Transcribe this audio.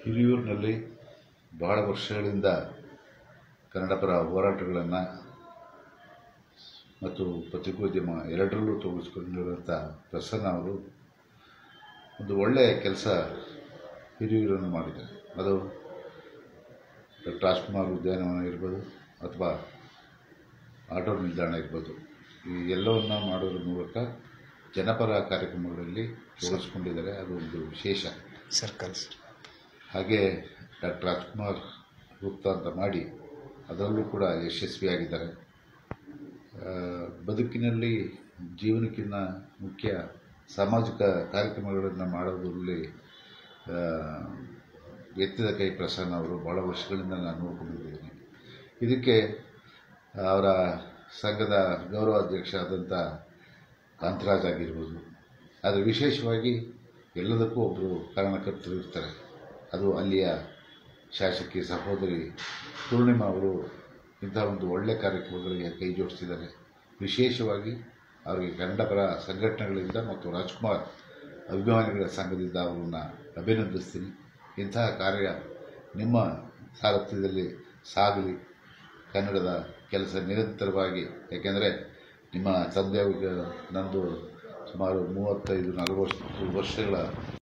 ಹಿರಿಯೂರಿನಲ್ಲಿ ಬಹಳ ವರ್ಷಗಳಿಂದ ಕನ್ನಡ ಪರ ಹೋರಾಟಗಳನ್ನು ಮತ್ತು ಪತ್ರಿಕೋದ್ಯಮ ಎರಡರಲ್ಲೂ ತೊಡಗಿಸ್ಕೊಂಡಿರುವಂಥ ಪ್ರಸನ್ನ ಅವರು ಒಂದು ಒಳ್ಳೆಯ ಕೆಲಸ ಹಿರಿಯೂರನ್ನು ಮಾಡಿದ್ದಾರೆ ಅದು ಡಾಕ್ಟರ್ ರಾಜ್ಕುಮಾರ್ ಉದ್ಯಾನವನ ಇರ್ಬೋದು ಅಥವಾ ಆಟೋ ನಿಲ್ದಾಣ ಇರ್ಬೋದು ಈ ಎಲ್ಲವನ್ನ ಮಾಡೋದ್ರ ಮೂಲಕ ಜನಪರ ಕಾರ್ಯಕ್ರಮಗಳಲ್ಲಿ ತೊಡಗಿಸ್ಕೊಂಡಿದ್ದಾರೆ ಅದು ಒಂದು ವಿಶೇಷ ಸರ್ಕಲ್ಸ್ ಹಾಗೆ ಡಾಕ್ಟರ್ ರಾಜ್ಕುಮಾರ್ ಗುಪ್ತಾ ಅಂತ ಮಾಡಿ ಅದರಲ್ಲೂ ಕೂಡ ಯಶಸ್ವಿಯಾಗಿದ್ದಾರೆ ಆ, ಬದುಕಿನಲ್ಲಿ ಜೀವನಕ್ಕಿಂತ ಮುಖ್ಯ ಸಾಮಾಜಿಕ ಕಾರ್ಯಕ್ರಮಗಳನ್ನು ಮಾಡೋದ್ರಲ್ಲಿ ಆ, ಎತ್ತಿದ ಕೈ ಪ್ರಸನ್ನ ಅವರು ಭಾಳ ವರ್ಷಗಳಿಂದ ನಾನು ನೋಡ್ಕೊಂಡಿದ್ದೀನಿ ಇದಕ್ಕೆ ಅವರ ಸಂಘದ ಗೌರವಾಧ್ಯಕ್ಷ ಆದಂಥ ಕಾಂತರಾಜ್ ಆಗಿರ್ಬೋದು ಆದರೆ ವಿಶೇಷವಾಗಿ ಎಲ್ಲದಕ್ಕೂ ಒಬ್ಬರು ಕಾರಣಕರ್ತರು ಇರ್ತಾರೆ ಅದು ಅಲ್ಲಿಯ ಶಾಸಕಿ ಸಹೋದರಿ ಪೂರ್ಣಿಮಾ ಅವರು ಇಂಥ ಒಂದು ಒಳ್ಳೆಯ ಕಾರ್ಯಕ್ರಮಗಳಿಗೆ ಕೈ ಜೋಡಿಸಿದ್ದಾರೆ ವಿಶೇಷವಾಗಿ ಅವರಿಗೆ ಕನ್ನಡ ಪರ ಸಂಘಟನೆಗಳಿಂದ ಮತ್ತು ರಾಜ್ಕುಮಾರ್ ಅಭಿಮಾನಿಗಳ ಸಂಘದಿಂದ ಅವರನ್ನು ಅಭಿನಂದಿಸ್ತೀನಿ ಇಂತಹ ಕಾರ್ಯ ನಿಮ್ಮ ಸಾರಥ್ಯದಲ್ಲಿ ಸಾಗಲಿ ಕನ್ನಡದ ಕೆಲಸ ನಿರಂತರವಾಗಿ ಯಾಕೆಂದರೆ ನಿಮ್ಮ ತಂದೆಯವರಿಗೆ ನಂದು ಸುಮಾರು ಮೂವತ್ತೈದು ನಲವತ್ತು ವರ್ಷಗಳ